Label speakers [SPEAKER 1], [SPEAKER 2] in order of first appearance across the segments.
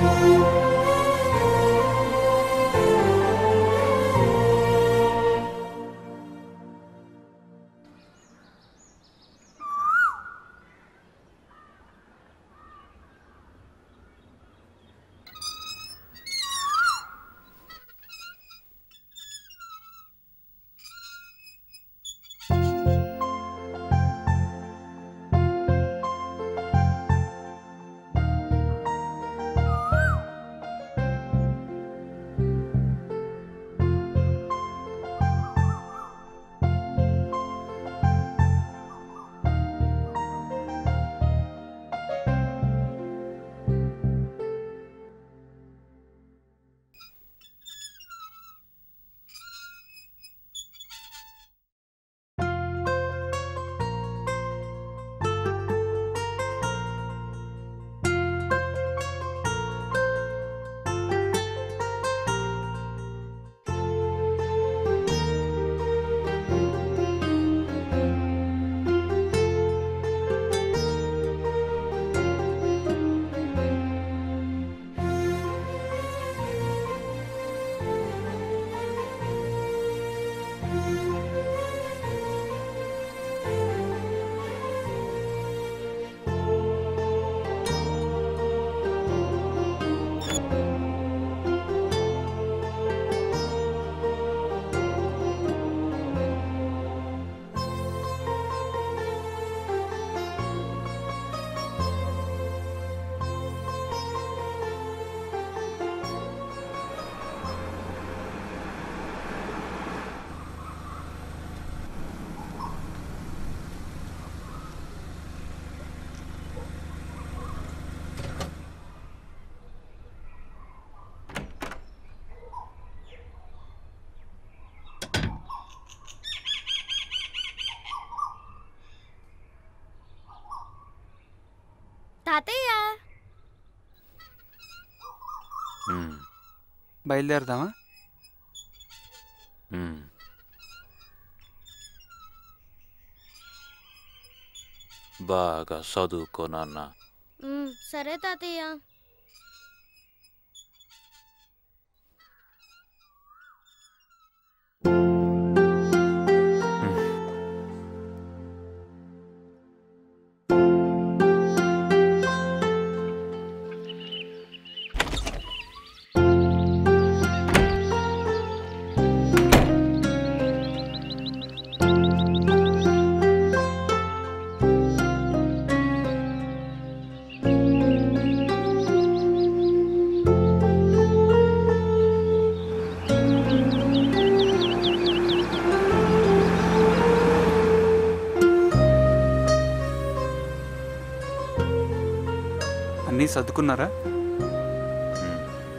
[SPEAKER 1] తాతయ్య
[SPEAKER 2] ఉమ్,
[SPEAKER 3] బయలుదేరదామా
[SPEAKER 2] ఉమ్. బాగా చదువుకో నాన్న
[SPEAKER 1] ఉమ్, సరే తాతయ్య
[SPEAKER 3] అన్నీ సర్దుకున్నారా
[SPEAKER 2] ఉమ్.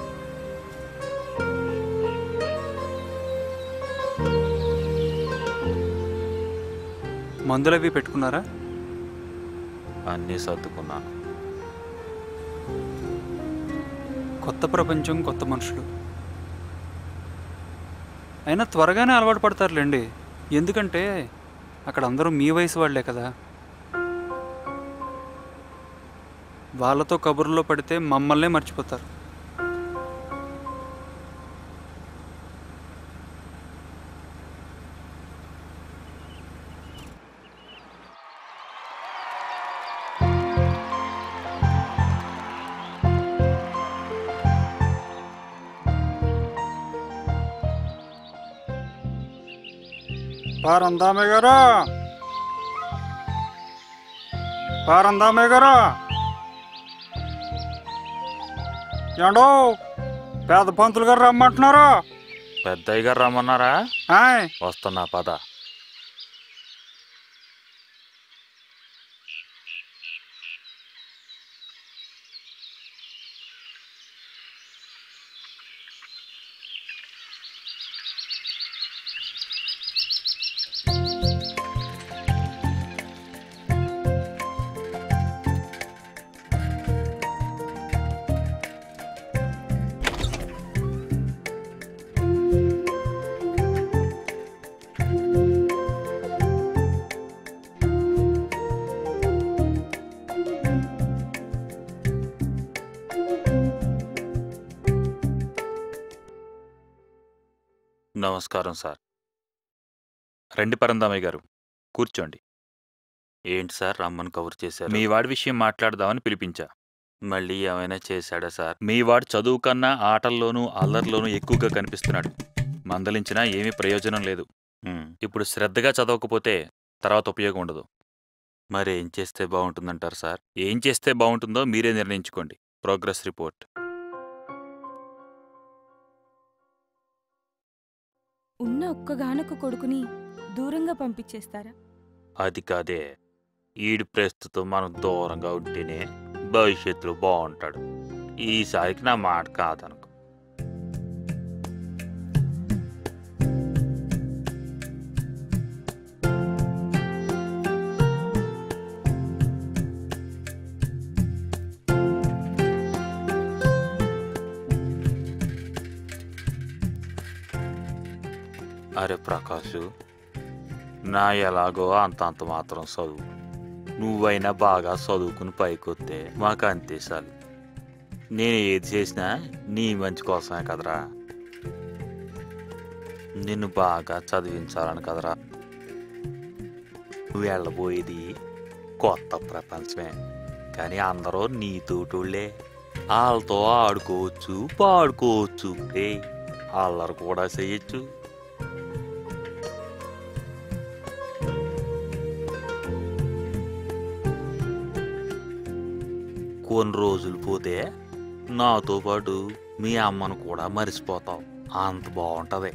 [SPEAKER 3] మందులు అవి పెట్టుకున్నారా
[SPEAKER 2] అన్నీ సర్దుకున్నాను
[SPEAKER 3] కొత్త ప్రపంచం కొత్త మనుషులు అయినా త్వరగానే అలవాటు పడతారులేండి ఎందుకంటే అక్కడ అందరూ మీ వయసు వాళ్ళే కదా వాళ్ళతో కబుర్లో పడితే మమ్మల్నే మర్చిపోతారు పారందామే గారా పారందామే గారా ఏండో పేద పంతులు గారు రమ్మంటున్నారు
[SPEAKER 2] పెద్దయ్య గారు రమ్మన్నారా
[SPEAKER 3] ఆయ్
[SPEAKER 2] వస్తున్నా పద నమస్కారం సార్ రండి పరందామయ్య గారు కూర్చోండి ఏంటి సార్ రమ్మని కవర్ చేశారు మీ వాడి విషయం మాట్లాడదామని పిలిపించా మళ్ళీ ఏమైనా చేశాడా సార్ మీ వాడు చదువు కన్నా ఆటల్లోనూ అల్లర్లోనూ ఎక్కువగా కనిపిస్తున్నాడు మందలించినా ఏమీ ప్రయోజనం లేదు ఉమ్, ఇప్పుడు శ్రద్ధగా చదవకపోతే తర్వాత ఉపయోగం ఉండదు మరి ఏం చేస్తే బాగుంటుందంటారు సార్ ఏం చేస్తే బాగుంటుందో మీరే నిర్ణయించుకోండి ప్రోగ్రెస్ రిపోర్ట్
[SPEAKER 4] ఉన్న ఒక్కగానొక్క కొడుకుని దూరంగా పంపించేస్తారా
[SPEAKER 2] అది కాదే ఈడు ప్రస్తుతం మనం దూరంగా ఉంటేనే భవిష్యత్తులో బాగుంటాడు ఈసారికి నా మాట కాదనుకో అరే ప్రకాషు నా ఎలాగో అంత అంత మాత్రం చదువు నువ్వైనా బాగా చదువుకుని పైకొస్తే మాకు అంతే చాలు నేను ఏది చేసినా నీ మంచి కోసమే కదరా నిన్ను బాగా చదివించాలని కదరా నువ్వు వెళ్ళబోయేది కొత్త ప్రపంచమే కానీ అందరూ నీతోటోళ్ళే వాళ్ళతో ఆడుకోవచ్చు పాడుకోవచ్చు రే అల్లరు కూడా చేయొచ్చు కొన్ని రోజులు పోతే నాతో పాటు మీ అమ్మను కూడా మర్చిపోతావు అంత బాగుంటది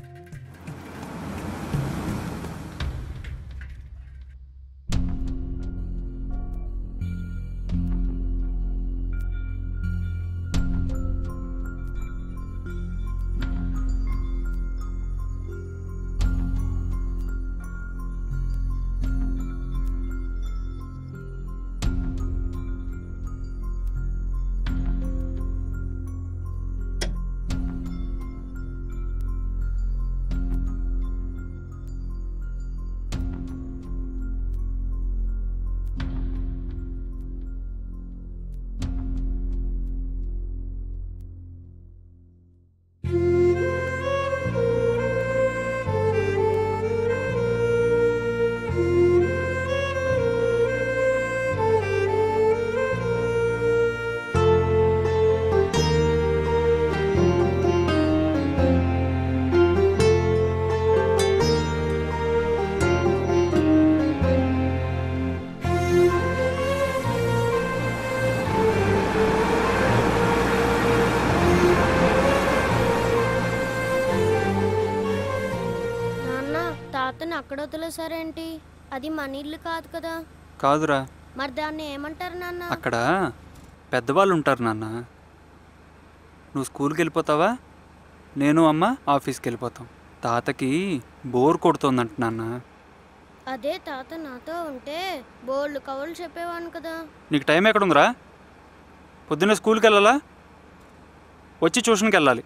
[SPEAKER 1] నాన్న తాతని అక్కడ వదిలేసారేంటి అది మన ఇల్లు కాదు కదా
[SPEAKER 3] కాదురా
[SPEAKER 1] మరి దాన్ని ఏమంటారు నాన్న
[SPEAKER 3] అక్కడ పెద్దవాళ్ళు ఉంటారు నాన్న నువ్వు స్కూల్కి వెళ్ళిపోతావా నేను అమ్మ ఆఫీస్కి వెళ్ళిపోతాం తాతకి బోర్ కొడుతోందంట నాన్న
[SPEAKER 1] అదే తాత నాతో ఉంటే బోల్డ్ కవులు చెప్పేవాను కదా
[SPEAKER 3] నీకు టైం ఎక్కడుందిరా పొద్దున్న స్కూల్కి వెళ్ళాలా వచ్చి ట్యూషన్కి వెళ్ళాలి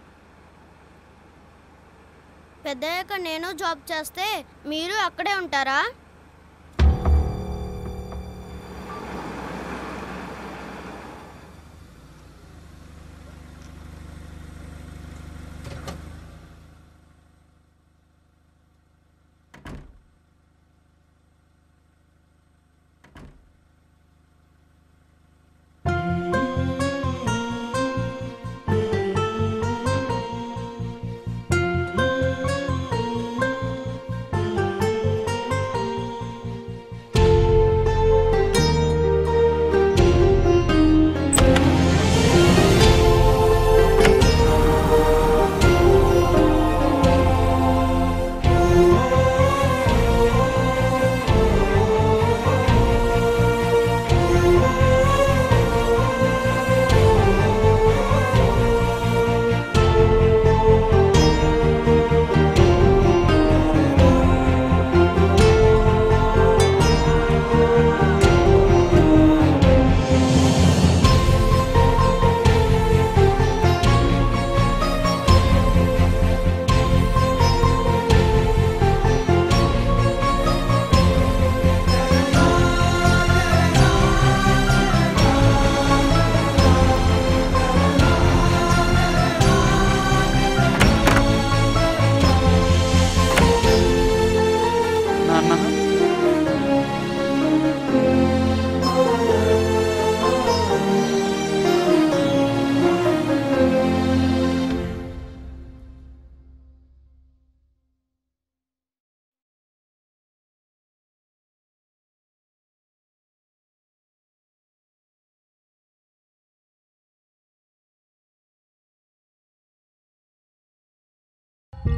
[SPEAKER 1] పెద్దయ్యాక నేను జాబ్ చేస్తే మీరు అక్కడే ఉంటారా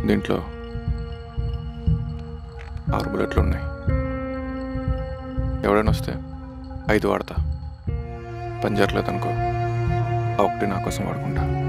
[SPEAKER 5] దీంట్లో ఆరు బుల్లెట్లు ఉన్నాయి ఎవడైనా వస్తే ఐదు వాడతా పని జరగలేదనుకో ఆ ఒకటి నా కోసం వాడుకుంటా